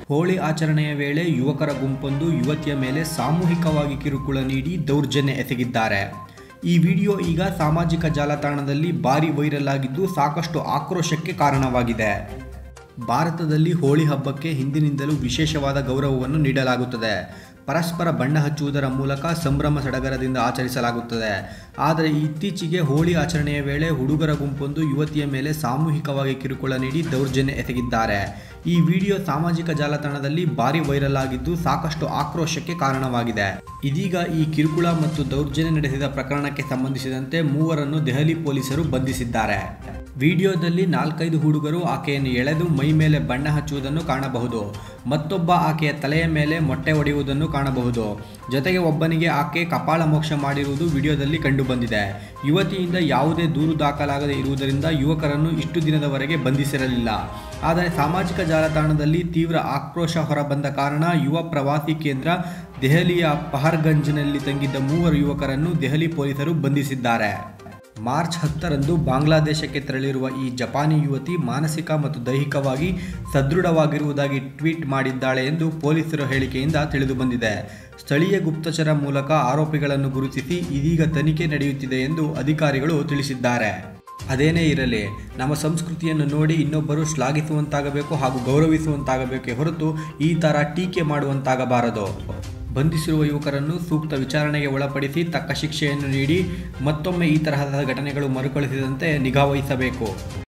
ಹೋಳಿ ಆಚರಣೆಯ ವೇಳೆ ಯುವಕರ ಗುಂಪೊಂದು ಯುವತಿಯ ಮೇಲೆ ಸಾಮೂಹಿಕವಾಗಿ ಕಿರುಕುಳ ನೀಡಿ ದೌರ್ಜನ್ಯ ಎಸಗಿದ್ದಾರೆ ಈ ವಿಡಿಯೋ ಈಗ ಸಾಮಾಜಿಕ ಜಾಲತಾಣದಲ್ಲಿ ಭಾರಿ ವೈರಲ್ ಆಗಿದ್ದು ಸಾಕಷ್ಟು ಆಕ್ರೋಶಕ್ಕೆ ಕಾರಣವಾಗಿದೆ ಭಾರತದಲ್ಲಿ ಹೋಳಿ ಹಬ್ಬಕ್ಕೆ ಹಿಂದಿನಿಂದಲೂ ವಿಶೇಷವಾದ ಗೌರವವನ್ನು ನೀಡಲಾಗುತ್ತದೆ ಪರಸ್ಪರ ಬಣ್ಣ ಹಚ್ಚುವುದರ ಮೂಲಕ ಸಂಭ್ರಮ ಸಡಗರದಿಂದ ಆಚರಿಸಲಾಗುತ್ತದೆ ಆದರೆ ಇತ್ತೀಚೆಗೆ ಹೋಳಿ ಆಚರಣೆಯ ವೇಳೆ ಹುಡುಗರ ಗುಂಪೊಂದು ಯುವತಿಯ ಮೇಲೆ ಸಾಮೂಹಿಕವಾಗಿ ಕಿರುಕುಳ ನೀಡಿ ದೌರ್ಜನ್ಯ ಎಸಗಿದ್ದಾರೆ ಈ ವಿಡಿಯೋ ಸಾಮಾಜಿಕ ಜಾಲತಾಣದಲ್ಲಿ ಭಾರಿ ವೈರಲ್ ಆಗಿದ್ದು ಸಾಕಷ್ಟು ಆಕ್ರೋಶಕ್ಕೆ ಕಾರಣವಾಗಿದೆ ಇದೀಗ ಈ ಕಿರುಕುಳ ಮತ್ತು ದೌರ್ಜನ್ಯ ನಡೆಸಿದ ಪ್ರಕರಣಕ್ಕೆ ಸಂಬಂಧಿಸಿದಂತೆ ಮೂವರನ್ನು ದೆಹಲಿ ಪೊಲೀಸರು ಬಂಧಿಸಿದ್ದಾರೆ ವಿಡಿಯೋದಲ್ಲಿ ನಾಲ್ಕೈದು ಹುಡುಗರು ಆಕೆಯನ್ನು ಎಳೆದು ಮೈ ಮೇಲೆ ಬಣ್ಣ ಹಚ್ಚುವುದನ್ನು ಕಾಣಬಹುದು ಮತ್ತೊಬ್ಬ ಆಕೆಯ ತಲೆಯ ಮೇಲೆ ಮೊಟ್ಟೆ ಹೊಡೆಯುವುದನ್ನು ಕಾಣಬಹುದು ಜೊತೆಗೆ ಒಬ್ಬನಿಗೆ ಆಕೆ ಕಪಾಳ ಮೋಕ್ಷ ಮಾಡಿರುವುದು ವಿಡಿಯೋದಲ್ಲಿ ಕಂಡುಬಂದಿದೆ ಯುವತಿಯಿಂದ ಯಾವುದೇ ದೂರು ದಾಖಲಾಗದೇ ಇರುವುದರಿಂದ ಯುವಕರನ್ನು ಇಷ್ಟು ದಿನದವರೆಗೆ ಬಂಧಿಸಿರಲಿಲ್ಲ ಆದರೆ ಸಾಮಾಜಿಕ ಜಾಲತಾಣದಲ್ಲಿ ತೀವ್ರ ಆಕ್ರೋಶ ಹೊರಬಂದ ಕಾರಣ ಯುವ ಪ್ರವಾಸಿ ಕೇಂದ್ರ ದೆಹಲಿಯ ಪಹರ್ಗಂಜ್ನಲ್ಲಿ ತಂಗಿದ್ದ ಮೂವರು ಯುವಕರನ್ನು ದೆಹಲಿ ಪೊಲೀಸರು ಬಂಧಿಸಿದ್ದಾರೆ ಮಾರ್ಚ್ ಹತ್ತರಂದು ಬಾಂಗ್ಲಾದೇಶಕ್ಕೆ ತೆರಳಿರುವ ಈ ಜಪಾನಿ ಯುವತಿ ಮಾನಸಿಕ ಮತ್ತು ದೈಹಿಕವಾಗಿ ಸದೃಢವಾಗಿರುವುದಾಗಿ ಟ್ವೀಟ್ ಮಾಡಿದ್ದಾಳೆ ಎಂದು ಪೊಲೀಸರ ಹೇಳಿಕೆಯಿಂದ ತಿಳಿದುಬಂದಿದೆ ಸ್ಥಳೀಯ ಗುಪ್ತಚರ ಮೂಲಕ ಆರೋಪಿಗಳನ್ನು ಗುರುತಿಸಿ ಇದೀಗ ತನಿಖೆ ನಡೆಯುತ್ತಿದೆ ಎಂದು ಅಧಿಕಾರಿಗಳು ತಿಳಿಸಿದ್ದಾರೆ ಅದೇನೇ ಇರಲಿ ನಮ್ಮ ಸಂಸ್ಕೃತಿಯನ್ನು ನೋಡಿ ಇನ್ನೊಬ್ಬರು ಶ್ಲಾಘಿಸುವಂತಾಗಬೇಕು ಹಾಗೂ ಗೌರವಿಸುವಂತಾಗಬೇಕೇ ಹೊರತು ಈ ಥರ ಟೀಕೆ ಮಾಡುವಂತಾಗಬಾರದು ಬಂಧಿಸಿರುವ ಯುವಕರನ್ನು ಸೂಕ್ತ ವಿಚಾರಣೆಗೆ ಒಳಪಡಿಸಿ ತಕ್ಕ ಶಿಕ್ಷೆಯನ್ನು ನೀಡಿ ಮತ್ತೊಮ್ಮೆ ಈ ತರಹದ ಘಟನೆಗಳು ಮರುಕಳಿಸಿದಂತೆ ನಿಗಾವಹಿಸಬೇಕು